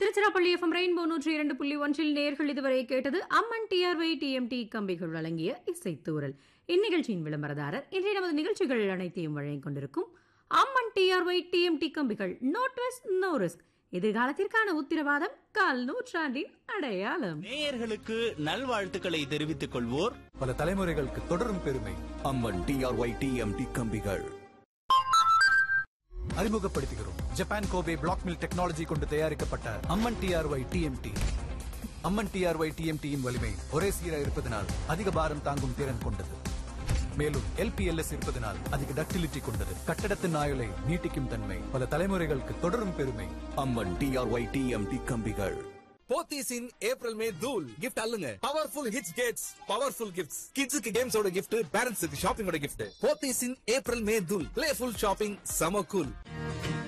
Tiruchirappalli FM rainbow நூற்றி இரண்டு புள்ளி ஒன்றில் நேர்கள் இதுவரை கேட்டது அம்மன் டிஆர்வை டிஎம்டி கம்பிகள் வழங்கிய இசைத்தூரல் இந்நிகழ்ச்சியின் விளம்பரதாரர் இன்றைய நமது நிகழ்ச்சிகள் அனைத்தையும் வழங்கிக் கொண்டிருக்கும் அம்மன் டிஆர்ஒய் டிஎம்டி கம்பிகள் நோட் வெஸ்ட் நோ ரிஸ்க் எதிர்காலத்திற்கான உத்தரவாதம் கால் நூற்றாண்டின் அடையாளம் நேயர்களுக்கு நல்வாழ்த்துக்களை தெரிவித்துக் கொள்வோர் பல தலைமுறைகளுக்கு தொடரும் பெருமை அம்மன் டிஆர்ஒய் டிஎம்டி கம்பிகள் அறிமுகப்படுத்துகிறோம் Japan Kobe black mill technology கொண்டு தயாரிக்கப்பட்ட Amman TRY TMT Amman TRY டிஎம்டியின் வலிமை ஒரே சீராக இருப்பதனால் அதிக பாரம் தாங்கும் திறன் கொண்டது மேலும் எல்பிஎல்எஸ் இருப்பதனால் அதிக டக்டிலிட்டி கொண்டது கட்டடத்தின் ஆயுளை நீட்டிக்கும் தன்மை பல தலைமுறைகளுக்கு தொடரும் பெருமை அம்மன் டிஆர்ஒய் டிஎம்டி கம்பிகள் போத்தீஸ் இன் ஏப்ரல் மே தூல் கிஃப்ட் அல்லுங்க பவர்ஃபுல் ஹிட்ஸ் கேட்ஸ் பவர்ஃபுல் கிஃப்ட்ஸ் கிட்ஸுக்கு கேம்ஸோட gift பேரண்ட்ஸுக்கு ஷாப்பிங்கோட gift Pothys in April May தூல் பிளேஃபுல் ஷாப்பிங் சம கூல்